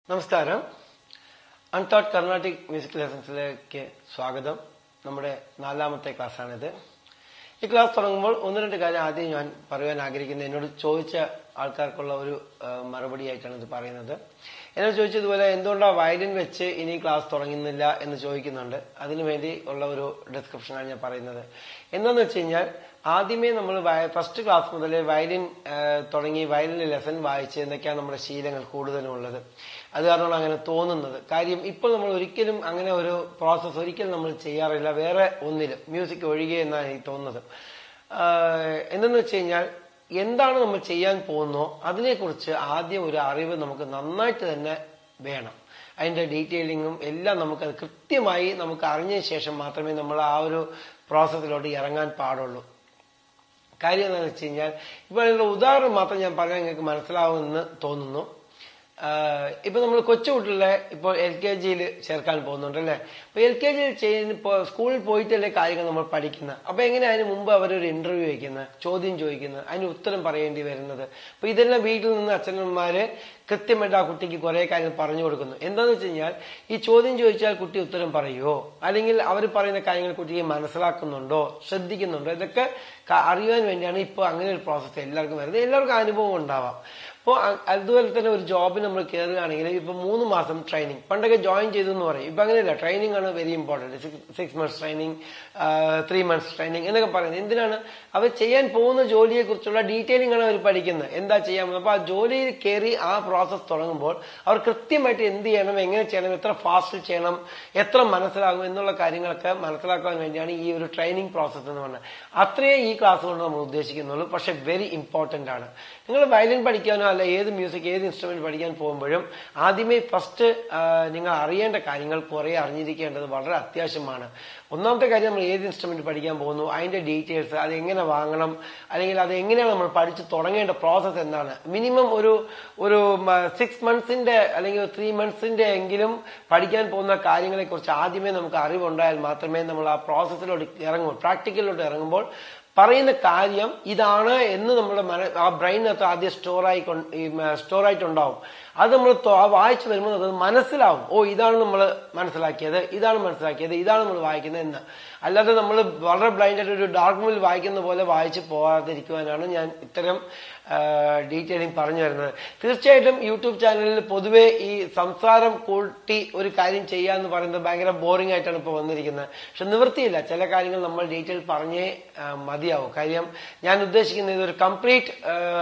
നമസ്കാരം അൺതോട്ട് കർണാട്ടിക് മ്യൂസിക് ലെസൺസിലേക്ക് സ്വാഗതം നമ്മുടെ നാലാമത്തെ ക്ലാസ്സാണിത് ഈ ക്ലാസ് തുടങ്ങുമ്പോൾ ഒന്ന് രണ്ട് കാര്യം ആദ്യം ഞാൻ പറയുവാൻ ആഗ്രഹിക്കുന്നത് എന്നോട് ചോദിച്ച ആൾക്കാർക്കുള്ള ഒരു ആ, മറുപടിയായിട്ടാണ് ഇത് പറയുന്നത് എന്നോട് ചോദിച്ചതുപോലെ എന്തുകൊണ്ടാണ് വയലിൻ വെച്ച് ഇനി ക്ലാസ് തുടങ്ങുന്നില്ല എന്ന് ചോദിക്കുന്നുണ്ട് അതിനു വേണ്ടി ഉള്ള ഒരു ഡിസ്ക്രിപ്ഷനാണ് ഞാൻ പറയുന്നത് എന്താന്ന് വെച്ച് കഴിഞ്ഞാൽ ആദ്യമേ നമ്മൾ ഫസ്റ്റ് ക്ലാസ് മുതൽ വയലിൻ ആ, തുടങ്ങി വയലിൻ ലെസൺ വായിച്ച് എന്നൊക്കെയാണ് നമ്മുടെ ശീലങ്ങൾ കൂടുതലും ഉള്ളത് അത് കാരണമാണ് അങ്ങനെ തോന്നുന്നത് കാര്യം ഇപ്പോൾ നമ്മൾ ഒരിക്കലും അങ്ങനെ ഒരു പ്രോസസ്സ് ഒരിക്കലും നമ്മൾ ചെയ്യാറില്ല വേറെ ഒന്നിലും മ്യൂസിക് ഒഴികെ എന്നാണ് എനിക്ക് തോന്നുന്നത് ആഹ് എന്തെന്ന് വെച്ച് കഴിഞ്ഞാൽ എന്താണ് നമ്മൾ ചെയ്യാൻ പോകുന്നോ അതിനെക്കുറിച്ച് ആദ്യം ഒരു അറിവ് നമുക്ക് നന്നായിട്ട് തന്നെ വേണം അതിന്റെ ഡീറ്റെയിലിങ്ങും എല്ലാം നമുക്ക് അത് കൃത്യമായി നമുക്ക് അറിഞ്ഞതിന് ശേഷം മാത്രമേ നമ്മൾ ആ ഒരു പ്രോസസ്സിലോട്ട് ഇറങ്ങാൻ പാടുള്ളൂ കാര്യം എന്താണെന്ന് വെച്ച് കഴിഞ്ഞാൽ ഇപ്പോൾ ഇതിന്റെ ഉദാഹരണം മാത്രം ഞാൻ പറഞ്ഞാൽ നിങ്ങൾക്ക് മനസ്സിലാവുമെന്ന് തോന്നുന്നു ആഹ് ഇപ്പൊ നമ്മൾ കൊച്ചുകുട്ടികളെ ഇപ്പോൾ എൽ കെ ജിയിൽ ചേർക്കാൻ പോകുന്നുണ്ട് അല്ലെ അപ്പൊ എൽ കെ ജിയിൽ ചെയ്യുന്ന ഇപ്പൊ സ്കൂളിൽ പോയിട്ടല്ലേ കാര്യങ്ങൾ നമ്മൾ പഠിക്കുന്നത് അപ്പൊ എങ്ങനെ അതിന് മുമ്പ് അവരൊരു ഇന്റർവ്യൂ വയ്ക്കുന്നത് ചോദ്യം ചോദിക്കുന്നത് അതിന് ഉത്തരം പറയേണ്ടി വരുന്നത് അപ്പൊ ഇതെല്ലാം വീട്ടിൽ നിന്ന് അച്ഛനന്മാര് കൃത്യമായിട്ട് ആ കുട്ടിക്ക് കുറെ കാര്യങ്ങൾ പറഞ്ഞു കൊടുക്കുന്നു എന്താന്ന് വെച്ച് കഴിഞ്ഞാൽ ഈ ചോദ്യം ചോദിച്ചാൽ കുട്ടി ഉത്തരം പറയുമോ അല്ലെങ്കിൽ അവർ പറയുന്ന കാര്യങ്ങൾ കുട്ടിക്ക് മനസ്സിലാക്കുന്നുണ്ടോ ശ്രദ്ധിക്കുന്നുണ്ടോ ഇതൊക്കെ ക- അറിയാൻ വേണ്ടിയാണ് ഇപ്പോൾ അങ്ങനെ ഒരു പ്രോസസ്സ് എല്ലാവർക്കും വരുന്നത് എല്ലാവർക്കും അനുഭവം ഉണ്ടാവാം അപ്പോൾ അതുപോലെ തന്നെ ഒരു ജോബിന് നമ്മൾ കയറുകയാണെങ്കിൽ ഇപ്പൊ മൂന്ന് മാസം ട്രെയിനിങ് പണ്ടൊക്കെ ജോയിൻ ചെയ്തു എന്ന് പറയും ഇപ്പൊ അങ്ങനെയല്ല ട്രെയിനിങ് ആണ് very important six months training three months training എന്നൊക്കെ പറയുന്നത് എന്തിനാണ് അവർ ചെയ്യാൻ പോകുന്ന ജോലിയെ കുറിച്ചുള്ള ഡീറ്റെയിലിംഗ് ആണ് അവർ പഠിക്കുന്നത് എന്താ ചെയ്യാൻ പോകുന്നത് അപ്പൊ ആ ജോലിയിൽ കയറി ആ പ്രോസസ്സ് തുടങ്ങുമ്പോൾ അവർ കൃത്യമായിട്ട് എന്ത് ചെയ്യണം എങ്ങനെ ചെയ്യണം എത്ര ഫാസ്റ്റ് ചെയ്യണം എത്ര മനസ്സിലാകും എന്നുള്ള കാര്യങ്ങളൊക്കെ മനസ്സിലാക്കാൻ വേണ്ടിയാണ് ഈ ഒരു ട്രെയിനിങ് പ്രോസസ്സ് എന്ന് പറഞ്ഞത് അത്രയേ ഈ ക്ലാസ് കൊണ്ട് നമ്മൾ ഉദ്ദേശിക്കുന്നുള്ളൂ പക്ഷെ വെരി ഇമ്പോർട്ടന്റ് ആണ് നിങ്ങൾ വയലിൻ പഠിക്കാനോ അല്ല ഏത് മ്യൂസിക് ഏത് ഇൻസ്ട്രുമെന്റ് പഠിക്കാൻ പോകുമ്പോഴും ആദ്യമേ ഫസ്റ്റ് നിങ്ങൾ അറിയേണ്ട കാര്യങ്ങൾ കുറെ അറിഞ്ഞിരിക്കേണ്ടത് വളരെ അത്യാവശ്യമാണ് ഒന്നാമത്തെ കാര്യം നമ്മൾ ഏത് ഇൻസ്ട്രുമെന്റ് പഠിക്കാൻ പോകുന്നു അതിന്റെ ഡീറ്റെയിൽസ് അത് എങ്ങനെ വാങ്ങണം അല്ലെങ്കിൽ അത് എങ്ങനെയാണ് നമ്മൾ പഠിച്ചു തുടങ്ങേണ്ട പ്രോസസ്സ് എന്താണ് മിനിമം ഒരു ഒരു സിക്സ് മന്ത്സിന്റെ അല്ലെങ്കിൽ ത്രീ മന്ത്സിന്റെ എങ്കിലും പഠിക്കാൻ പോകുന്ന കാര്യങ്ങളെ കുറിച്ച് ആദ്യമേ നമുക്ക് അറിവുണ്ടായാൽ മാത്രമേ നമ്മൾ ആ പ്രോസസ്സിലോട്ട് ഇറങ്ങുമ്പോൾ പ്രാക്ടിക്കലിലോട്ട് ഇറങ്ങുമ്പോൾ പറയുന്ന കാര്യം ഇതാണ് എന്ന് നമ്മുടെ മന ആ ബ്രെയിനകത്ത് ആദ്യം സ്റ്റോർ ആയി സ്റ്റോർ ആയിട്ടുണ്ടാവും അത് നമ്മൾ വായിച്ചു വരുമ്പോൾ അത് മനസ്സിലാവും ഓ ഇതാണ് നമ്മൾ മനസ്സിലാക്കിയത് ഇതാണ് മനസ്സിലാക്കിയത് ഇതാണ് നമ്മൾ വായിക്കുന്നത് എന്ന് അല്ലാതെ നമ്മൾ വളരെ ബ്ലൈൻഡ് ആയിട്ട് ഒരു ഡാർക്ക് മൂവിൽ വായിക്കുന്ന പോലെ വായിച്ച് പോകാതിരിക്കുവാനാണ് ഞാൻ ഇത്തരം ഡീറ്റെയിലിംഗ് പറഞ്ഞു വരുന്നത് തീർച്ചയായിട്ടും യൂട്യൂബ് ചാനലിൽ പൊതുവെ ഈ സംസാരം കൂട്ടി ഒരു കാര്യം ചെയ്യുക എന്ന് പറയുന്നത് ഭയങ്കര ബോറിംഗ് ആയിട്ടാണ് ഇപ്പോൾ വന്നിരിക്കുന്നത് പക്ഷെ നിവൃത്തിയില്ല ചില കാര്യങ്ങൾ നമ്മൾ ഡീറ്റെയിൽ പറഞ്ഞേ ആ, മതിയാവും കാര്യം ഞാൻ ഉദ്ദേശിക്കുന്നത് ഇതൊരു complete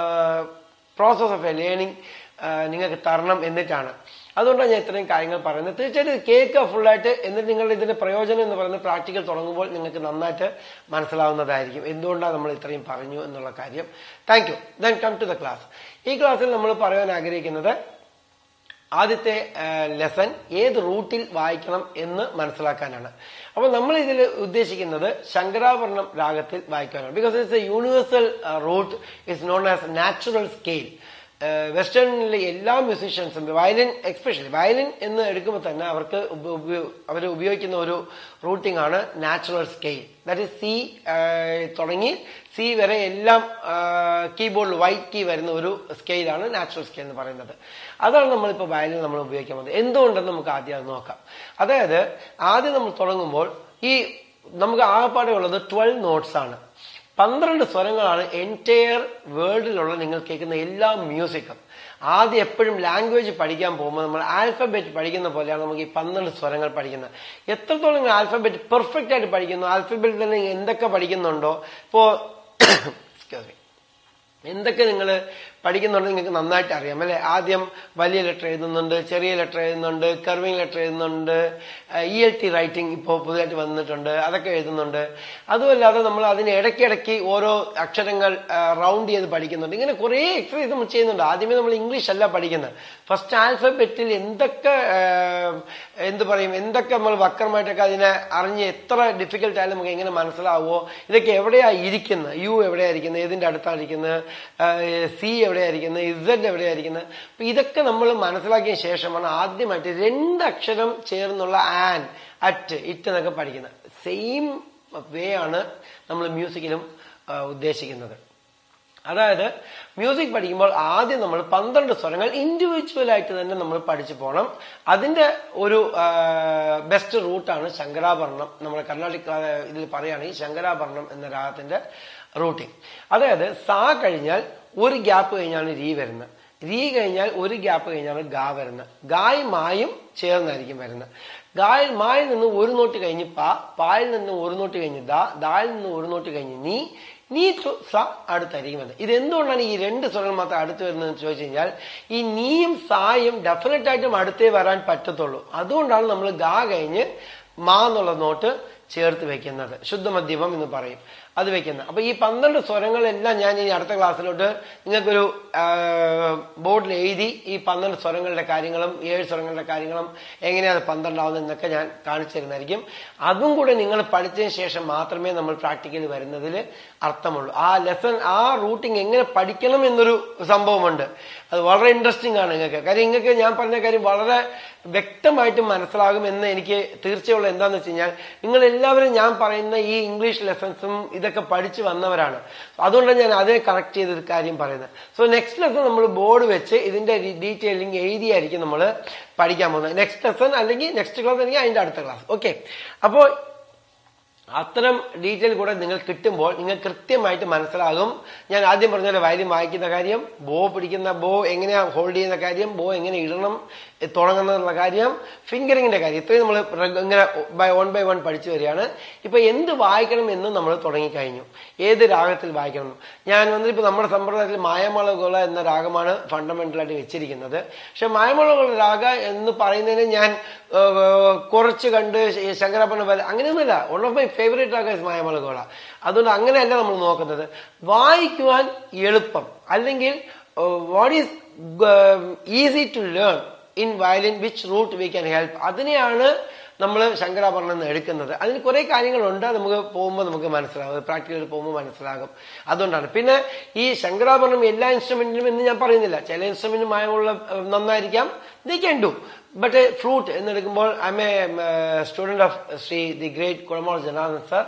process of a learning നിങ്ങൾക്ക് തരണം എന്നിട്ടാണ് അതുകൊണ്ടാണ് ഞാൻ ഇത്രയും കാര്യങ്ങൾ പറയുന്നത് തീർച്ചയായിട്ടും കേൾക്കുക ഫുള്ളായിട്ട് എന്നിട്ട് നിങ്ങൾ ഇതിന്റെ പ്രയോജനം എന്ന് പറയുന്നത് പ്രാക്ടിക്കൽ തുടങ്ങുമ്പോൾ നിങ്ങൾക്ക് നന്നായിട്ട് മനസ്സിലാവുന്നതായിരിക്കും എന്തുകൊണ്ടാണ് നമ്മൾ ഇത്രയും പറഞ്ഞു എന്നുള്ള കാര്യം thank you then come to the class ഈ ക്ലാസ്സിൽ നമ്മൾ പറയാൻ ആഗ്രഹിക്കുന്നത് ആദ്യത്തെ ലെസൺ ഏത് റൂട്ടിൽ വായിക്കണം എന്ന് മനസ്സിലാക്കാനാണ് അപ്പൊ നമ്മൾ ഇതിൽ ഉദ്ദേശിക്കുന്നത് ശങ്കരാഭരണം രാഗത്തിൽ വായിക്കാനാണ് because it's a universal root is known as natural scale വെസ്റ്റേണിലെ എല്ലാ മ്യൂസീഷ്യൻസും വയലിൻ എക്സ്പെഷ്യലി വയലിൻ എന്ന് എടുക്കുമ്പോൾ തന്നെ അവർക്ക് അവർ ഉപയോഗിക്കുന്ന ഒരു റൂട്ടിംഗ് ആണ് natural scale that is C തുടങ്ങി സി വരെ എല്ലാം കീബോർഡിൽ വൈറ്റ് കീ വരുന്ന ഒരു സ്കെയിലാണ് നാച്ചുറൽ സ്കെയിൽ എന്ന് പറയുന്നത് അതാണ് നമ്മളിപ്പോൾ വയലിൻ നമ്മൾ ഉപയോഗിക്കാൻ പോകുന്നത് എന്തുകൊണ്ടെന്ന് നമുക്ക് ആദ്യം അത് നോക്കാം അതായത് ആദ്യം നമ്മൾ തുടങ്ങുമ്പോൾ ഈ നമുക്ക് ആകപ്പാടെ ഉള്ളത് ട്വൽവ് നോട്ട്സ് ആണ് പന്ത്രണ്ട് സ്വരങ്ങളാണ് എൻറ്റയർ വേൾഡിലുള്ള നിങ്ങൾ കേൾക്കുന്ന എല്ലാ മ്യൂസിക്കും ആദ്യം എപ്പോഴും ലാംഗ്വേജ് പഠിക്കാൻ പോകുമ്പോൾ നമ്മൾ ആൽഫബറ്റ് പഠിക്കുന്ന പോലെയാണ് നമുക്ക് ഈ പന്ത്രണ്ട് സ്വരങ്ങൾ പഠിക്കുന്നത് എത്രത്തോളം നിങ്ങൾ ആൽഫബറ്റ് പെർഫെക്റ്റ് ആയിട്ട് പഠിക്കുന്നു ആൽഫബറ്റിൽ തന്നെ എന്തൊക്കെ പഠിക്കുന്നുണ്ടോ ഇപ്പോ excuse me. എന്തൊക്കെ നിങ്ങൾ പഠിക്കുന്നുണ്ട് നിങ്ങൾക്ക് നന്നായിട്ട് അറിയാം അല്ലെ ആദ്യം വലിയ ലെറ്റർ എഴുതുന്നുണ്ട് ചെറിയ ലെറ്റർ എഴുതുന്നുണ്ട് കർവിംഗ് ലെറ്റർ എഴുതുന്നുണ്ട് ഇ എൽ ടി റൈറ്റിംഗ് ഇപ്പോൾ പുതുതായിട്ട് വന്നിട്ടുണ്ട് അതൊക്കെ എഴുതുന്നുണ്ട് അതുമല്ലാതെ നമ്മൾ അതിന് ഇടയ്ക്കിടയ്ക്ക് ഓരോ അക്ഷരങ്ങൾ റൗണ്ട് ചെയ്ത് പഠിക്കുന്നുണ്ട് ഇങ്ങനെ കുറേ എക്സസൈസ് നമ്മൾ ചെയ്യുന്നുണ്ട് ആദ്യമേ നമ്മൾ ഇംഗ്ലീഷ് അല്ല പഠിക്കുന്നത് ഫസ്റ്റ് ആൽഫബറ്റിൽ എന്തൊക്കെ ആ, എന്ത് പറയും എന്തൊക്കെ നമ്മൾ വക്രമായിട്ടൊക്കെ അതിനെ അറിഞ്ഞ് എത്ര ഡിഫിക്കൽട്ട് ആയാലും നമുക്ക് എങ്ങനെ മനസ്സിലാവുമോ ഇതൊക്കെ എവിടെയാ ഇരിക്കുന്നത് യു എവിടെയാ ഇരിക്കുന്നത് ഏതിന്റെ അടുത്താണ് ഇരിക്കുന്നത് സി എവിടെയാ ഇരിക്കുന്നത് ഇസഡ് എവിടെയാ ഇരിക്കുന്നത് അപ്പൊ ഇതൊക്കെ നമ്മൾ മനസ്സിലാക്കിയ ശേഷമാണ് ആദ്യമായിട്ട് രണ്ട് അക്ഷരം ചേർന്നുള്ള ആൻ അറ്റ് ഇറ്റ് എന്നൊക്കെ പഠിക്കുന്നത് സെയിം വേ ആണ് നമ്മൾ മ്യൂസിക്കിലും ആ, ഉദ്ദേശിക്കുന്നത് അതായത് മ്യൂസിക് പഠിക്കുമ്പോൾ ആദ്യം നമ്മൾ പന്ത്രണ്ട് സ്വരങ്ങൾ ഇൻഡിവിജ്വൽ ആയിട്ട് തന്നെ നമ്മൾ പഠിച്ചു പോകണം അതിന്റെ ഒരു ബെസ്റ്റ് റൂട്ടാണ് ശങ്കരാഭരണം നമ്മുടെ കർണാടക ആ, ഇതിൽ പറയുകയാണെങ്കിൽ ശങ്കരാഭരണം എന്ന രാഗത്തിന്റെ റൂട്ടിങ് അതായത് സാ കഴിഞ്ഞാൽ ഒരു ഗ്യാപ്പ് കഴിഞ്ഞാണ് രീ വരുന്നത് രീ കഴിഞ്ഞാൽ ഒരു ഗ്യാപ്പ് കഴിഞ്ഞാണ് ഗാ വരുന്നത് ഗായ് മായും ചേർന്നായിരിക്കും വരുന്നത് ഗായിൽ മായിൽ നിന്ന് ഒരു നോട്ട് കഴിഞ്ഞ് പാ പായിൽ നിന്ന് ഒരു നോട്ട് കഴിഞ്ഞ് ദാ ദായിൽ നിന്ന് ഒരു നോട്ട് കഴിഞ്ഞ് നീ നീ ടു സ അടുത്തായിരിക്കും വരുന്നത് ഇത് എന്തുകൊണ്ടാണ് ഈ രണ്ട് സ്വരങ്ങൾ മാത്രം അടുത്ത് വരുന്നതെന്ന് ചോദിച്ചു കഴിഞ്ഞാൽ ഈ നീയും സായും ഡെഫിനറ്റ് ആയിട്ടും അടുത്തേ വരാൻ പറ്റത്തുള്ളൂ അതുകൊണ്ടാണ് നമ്മൾ ഗാ കഴിഞ്ഞ് മാ എന്നുള്ള നോട്ട് ചേർത്ത് വെക്കുന്നത് ശുദ്ധമധ്യമം എന്ന് പറയും അത് വെക്കുന്നത് അപ്പൊ ഈ പന്ത്രണ്ട് സ്വരങ്ങളെല്ലാം ഞാൻ ഇനി അടുത്ത ക്ലാസ്സിലോട്ട് നിങ്ങൾക്കൊരു ബോർഡിൽ എഴുതി ഈ പന്ത്രണ്ട് സ്വരങ്ങളുടെ കാര്യങ്ങളും ഏഴ് സ്വരങ്ങളുടെ കാര്യങ്ങളും എങ്ങനെയാണ് പന്ത്രണ്ടാവുന്നത് എന്നൊക്കെ ഞാൻ കാണിച്ചു തരുന്നതായിരിക്കും അതും കൂടെ നിങ്ങൾ പഠിച്ചതിന് ശേഷം മാത്രമേ നമ്മൾ പ്രാക്ടിക്കലി വരുന്നതിൽ അർത്ഥമുള്ളൂ ആ ലെസൺ ആ റൂട്ടിങ് എങ്ങനെ പഠിക്കണം എന്നൊരു സംഭവമുണ്ട് അത് വളരെ ഇൻട്രസ്റ്റിംഗ് ആണ് നിങ്ങൾക്ക് കാര്യം നിങ്ങൾക്ക് ഞാൻ പറഞ്ഞ കാര്യം വളരെ വ്യക്തമായിട്ട് മനസ്സിലാകും എന്ന് എനിക്ക് തീർച്ചയുള്ള എന്താന്ന് വെച്ച് കഴിഞ്ഞാൽ നിങ്ങൾ എല്ലാവരും ഞാൻ പറയുന്ന ഈ ഇംഗ്ലീഷ് ലെസൺസും ഇതൊക്കെ പഠിച്ചു വന്നവരാണ് അതുകൊണ്ടാണ് ഞാൻ അതേ കറക്റ്റ് ചെയ്തൊരു കാര്യം പറയുന്നത് സോ നെക്സ്റ്റ് ലെസൺ നമ്മൾ ബോർഡ് വെച്ച് ഇതിന്റെ ഡീറ്റെയിലിംഗ് എഴുതിയായിരിക്കും നമ്മൾ പഠിക്കാൻ പോകുന്നത് നെക്സ്റ്റ് ലെസൺ അല്ലെങ്കിൽ നെക്സ്റ്റ് ക്ലാസ് അല്ലെങ്കിൽ അതിന്റെ അടുത്ത ക്ലാസ് ഓക്കെ അപ്പോൾ അത്തരം ഡീറ്റെയിൽ കൂടെ നിങ്ങൾ കിട്ടുമ്പോൾ നിങ്ങൾ കൃത്യമായിട്ട് മനസ്സിലാകും ഞാൻ ആദ്യം പറഞ്ഞ പോലെ വയലിൻ വായിക്കുന്ന കാര്യം ബോ പിടിക്കുന്ന ബോ എങ്ങനെയാ ഹോൾഡ് ചെയ്യുന്ന കാര്യം ബോ എങ്ങനെ ഇടണം എ- തുടങ്ങുന്നുള്ള കാര്യം ഫിംഗറിങ്ങിന്റെ കാര്യം ഇത്രയും നമ്മൾ ഇങ്ങനെ ബൈ വൺ ബൈ വൺ പഠിച്ചു വരികയാണ് ഇപ്പൊ എന്ത് വായിക്കണം എന്നും നമ്മൾ തുടങ്ങിക്കഴിഞ്ഞു ഏത് രാഗത്തിൽ വായിക്കണം ഞാൻ വന്നിട്ട് ഇപ്പൊ നമ്മുടെ സമ്പ്രദായത്തിൽ മായമളകുള എന്ന രാഗമാണ് ഫണ്ടമെന്റൽ ആയിട്ട് വെച്ചിരിക്കുന്നത് പക്ഷെ മായമളകുള രാഗ എന്ന് പറയുന്നതിന് ഞാൻ ഏഹ്, കുറച്ച് കണ്ട് ശങ്കരപ്പന പോലെ അങ്ങനെയൊന്നുമില്ല one of my favourite raga is Mayamalavagowla അതുകൊണ്ട് അങ്ങനെയല്ല നമ്മൾ നോക്കുന്നത് വായിക്കുവാൻ എളുപ്പം അല്ലെങ്കിൽ what is easy to learn in violin which root we can help അതിനെയാണ് നമ്മൾ ശങ്കരാഭരണം എന്ന് എടുക്കുന്നത് അതിന് കുറെ കാര്യങ്ങളുണ്ട് അത് നമുക്ക് പോകുമ്പോൾ നമുക്ക് മനസ്സിലാകും പ്രാക്ടിക്കലിൽ പോകുമ്പോൾ മനസ്സിലാകും അതുകൊണ്ടാണ് പിന്നെ ഈ ശങ്കരാഭരണം എല്ലാ ഇൻസ്ട്രുമെന്റിനും എന്ന് ഞാൻ പറയുന്നില്ല ചില ഇൻസ്ട്രുമെന്റുമായുള്ള നന്നായിരിക്കാം they can do but flute എന്നെടുക്കുമ്പോൾ I'm a student of Shri the great Kudamaloor Janardanan sir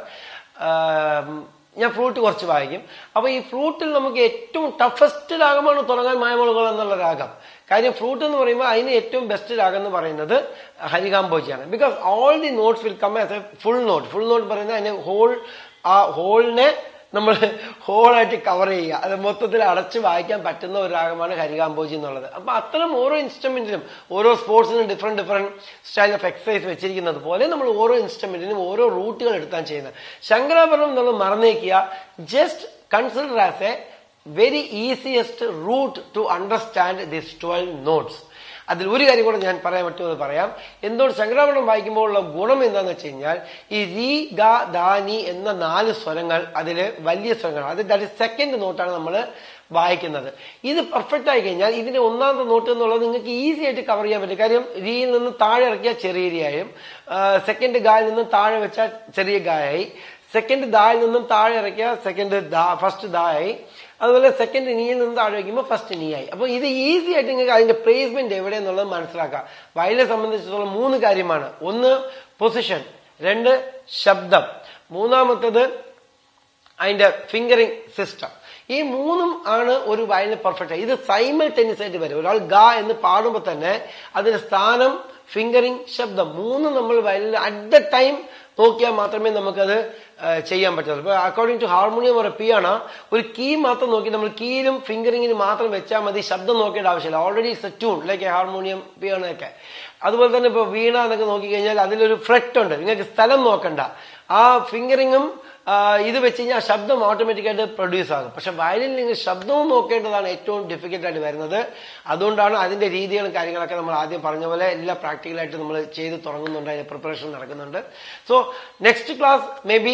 ഞാൻ ഫ്ലൂട്ട് കുറച്ച് വായിക്കും അപ്പൊ ഈ ഫ്ലൂട്ടിൽ നമുക്ക് ഏറ്റവും ടഫസ്റ്റ് രാഗമാണ് തുടങ്ങാൻ മായമൊളുകൾ എന്നുള്ള രാഗം കാര്യം ഫ്ലൂട്ട് എന്ന് പറയുമ്പോൾ അതിന് ഏറ്റവും ബെസ്റ്റ് രാഗം എന്ന് പറയുന്നത് ഹരികാംബോജിയാണ് because all the notes will come as a full note full note പറയുന്നത് അതിന് ഹോൾ ആ ഹോളിനെ നമ്മൾ ഹോളായിട്ട് കവർ ചെയ്യുക അത് മൊത്തത്തിൽ അടച്ച് വായിക്കാൻ പറ്റുന്ന ഒരു രാഗമാണ് ഹരികാംബോജി എന്നുള്ളത് അപ്പൊ അത്തരം ഓരോ ഇൻസ്ട്രുമെന്റിനും ഓരോ സ്പോർട്സിനും different different style of exercise വെച്ചിരിക്കുന്നത് പോലെ നമ്മൾ ഓരോ ഇൻസ്ട്രുമെന്റിനും ഓരോ റൂട്ടുകൾ എടുത്താൻ ചെയ്യുന്നത് ശങ്കരാഭരണം എന്നുള്ളത് മറന്നേക്കുക just consider as a very easiest root to understand this twelve notes അതിൽ ഒരു കാര്യം കൂടെ ഞാൻ പറയാൻ പറ്റുമെന്ന് പറയാം എന്തുകൊണ്ട് ശങ്കരാഭരണം വായിക്കുമ്പോഴുള്ള ഗുണം എന്താണെന്ന് വെച്ച് കഴിഞ്ഞാൽ ഈ രീ ഗ ദാനി എന്ന നാല് സ്വരങ്ങൾ അതിൽ വലിയ സ്വരങ്ങൾ അത് ദാറ്റ് ഇസ് സെക്കൻഡ് നോട്ടാണ് നമ്മൾ വായിക്കുന്നത് ഇത് പെർഫെക്റ്റ് ആയി കഴിഞ്ഞാൽ ഇതിന്റെ ഒന്നാമത്തെ നോട്ട് എന്നുള്ളത് നിങ്ങൾക്ക് ഈസി ആയിട്ട് കവർ ചെയ്യാൻ പറ്റും കാര്യം രീയിൽ നിന്ന് താഴെ ഇറക്കിയാൽ ചെറിയ രീയായും സെക്കൻഡ് ഗായിൽ നിന്ന് താഴെ വെച്ചാൽ ചെറിയ ഗായായി സെക്കൻഡ് ദായിൽ നിന്നും താഴെ ഇറക്കിയാൽ സെക്കൻഡ് ദാ ഫസ്റ്റ് ദായായി അതുപോലെ സെക്കൻഡ് നീയിൽ നിന്ന് താഴെ വയ്ക്കുമ്പോൾ ഫസ്റ്റ് നീ ആയി അപ്പൊ ഇത് ഈസി ആയിട്ട് നിങ്ങൾക്ക് അതിന്റെ പ്ലേസ്മെന്റ് എവിടെ എന്നുള്ളത് മനസ്സിലാക്കാം വയലിനെ സംബന്ധിച്ചിടത്തോളം മൂന്ന് കാര്യമാണ് ഒന്ന് പൊസിഷൻ രണ്ട് ശബ്ദം മൂന്നാമത്തത് അതിന്റെ ഫിംഗറിംഗ് സിസ്റ്റം ഈ മൂന്നും ആണ് ഒരു വയലിന് പെർഫെക്റ്റ് ഇത് സൈമൾട്ടേനിയസ് ആയിട്ട് വരും ഒരാൾ ഗ എന്ന് പാടുമ്പോൾ തന്നെ അതിന്റെ സ്ഥാനം ഫിംഗറിംഗ് ശബ്ദം മൂന്നും നമ്മൾ വയലിൽ അറ്റ് ദ ടൈം നോക്കിയാൽ മാത്രമേ നമുക്കത് ഏഹ്, ചെയ്യാൻ പറ്റുള്ളൂ ഇപ്പൊ അക്കോർഡിംഗ് ടു ഹാർമോണിയം ഒരു പി ആണ് ഒരു കീ മാത്രം നോക്കി നമ്മൾ കീയിലും ഫിംഗറിങ്ങിനും മാത്രം വെച്ചാൽ മതി ശബ്ദം നോക്കേണ്ട ആവശ്യമില്ല already it's a tune like harmonium പിയാണൊക്കെ അതുപോലെ തന്നെ ഇപ്പൊ വീണ എന്നൊക്കെ നോക്കിക്കഴിഞ്ഞാൽ അതിലൊരു ഫ്രെറ്റ് ഉണ്ട് നിങ്ങൾക്ക് സ്ഥലം നോക്കണ്ട ആ ഫിംഗറിങ്ങും ആ, ഇത് വെച്ച് കഴിഞ്ഞാൽ ശബ്ദം ഓട്ടോമാറ്റിക്കായിട്ട് പ്രൊഡ്യൂസ് ആകും പക്ഷെ വയലിൻ നിങ്ങൾ ശബ്ദവും നോക്കേണ്ടതാണ് ഏറ്റവും ഡിഫിക്കൽട്ട് ആയിട്ട് വരുന്നത് അതുകൊണ്ടാണ് അതിന്റെ രീതികളും കാര്യങ്ങളൊക്കെ നമ്മൾ ആദ്യം പറഞ്ഞ പോലെ എല്ലാം പ്രാക്ടിക്കലായിട്ട് നമ്മൾ ചെയ്ത് തുടങ്ങുന്നുണ്ട് അതിന്റെ പ്രിപ്പറേഷൻ നടക്കുന്നുണ്ട് so next class maybe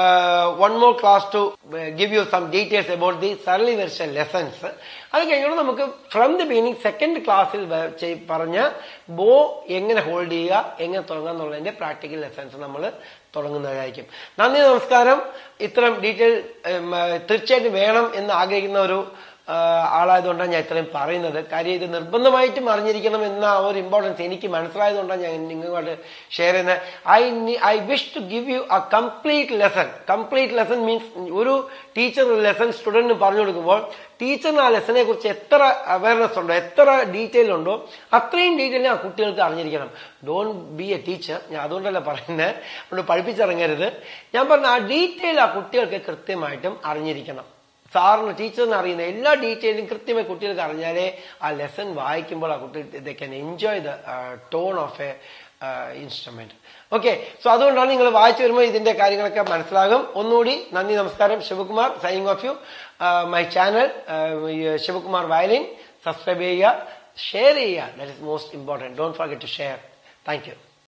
one more class to give you some details about the sarali version lessons അത് കഴിഞ്ഞോണ്ട് നമുക്ക് ഫ്രം ദി ബിഗിനിങ് സെക്കൻഡ് ക്ലാസ്സിൽ പറഞ്ഞ ബോ എങ്ങനെ ഹോൾഡ് ചെയ്യുക എങ്ങനെ തുടങ്ങുക എന്നുള്ളതിന്റെ പ്രാക്ടിക്കൽ ലെസൺസ് നമ്മൾ തുടങ്ങുന്നതായിരിക്കും നന്ദി നമസ്കാരം ഇത്തരം ഡീറ്റെയിൽ തീർച്ചയായിട്ടും വേണം എന്ന് ആഗ്രഹിക്കുന്ന ഒരു ആ, ആളായതുകൊണ്ടാണ് ഞാൻ ഇത്രയും പറയുന്നത് കാര്യം ഇത് നിർബന്ധമായിട്ടും അറിഞ്ഞിരിക്കണം എന്ന ആ ഒരു ഇമ്പോർട്ടൻസ് എനിക്ക് മനസ്സിലായതുകൊണ്ടാണ് ഞാൻ നിങ്ങളുമായിട്ട് ഷെയർ ചെയ്യുന്നത് I I wish to give you a complete lesson complete lesson means ഒരു ടീച്ചർ ലെസൺ സ്റ്റുഡന്റിന് പറഞ്ഞു കൊടുക്കുമ്പോൾ ടീച്ചറിന് ആ ലെസനെ കുറിച്ച് എത്ര അവയർനെസ് ഉണ്ടോ എത്ര ഡീറ്റെയിൽ ഉണ്ടോ അത്രയും ഡീറ്റെയിൽ ആ കുട്ടികൾക്ക് അറിഞ്ഞിരിക്കണം ഡോൺ ബി എ ടീച്ചർ ഞാൻ അതുകൊണ്ടല്ല പറയുന്നത് അതുകൊണ്ട് പഠിപ്പിച്ചിറങ്ങരുത് ഞാൻ പറഞ്ഞ ആ ഡീറ്റെയിൽ ആ കുട്ടികൾക്ക് കൃത്യമായിട്ടും അറിഞ്ഞിരിക്കണം സാറിന് ടീച്ചറിന് അറിയുന്ന എല്ലാ ഡീറ്റെയിലും കൃത്യമായി കുട്ടികൾക്ക് അറിഞ്ഞാലേ ആ ലെസൺ വായിക്കുമ്പോൾ ആ കുട്ടി they can enjoy the tone of a instrument okay so അതുകൊണ്ടാണ് നിങ്ങൾ വായിച്ചു വരുമ്പോൾ ഇതിന്റെ കാര്യങ്ങളൊക്കെ മനസ്സിലാകും ഒന്നുകൂടി നന്ദി നമസ്കാരം Shivakumar signing off you my channel Shivakumar violin subscribe ചെയ്യുക ഷെയർ ചെയ്യുക that is most important don't forget to share thank U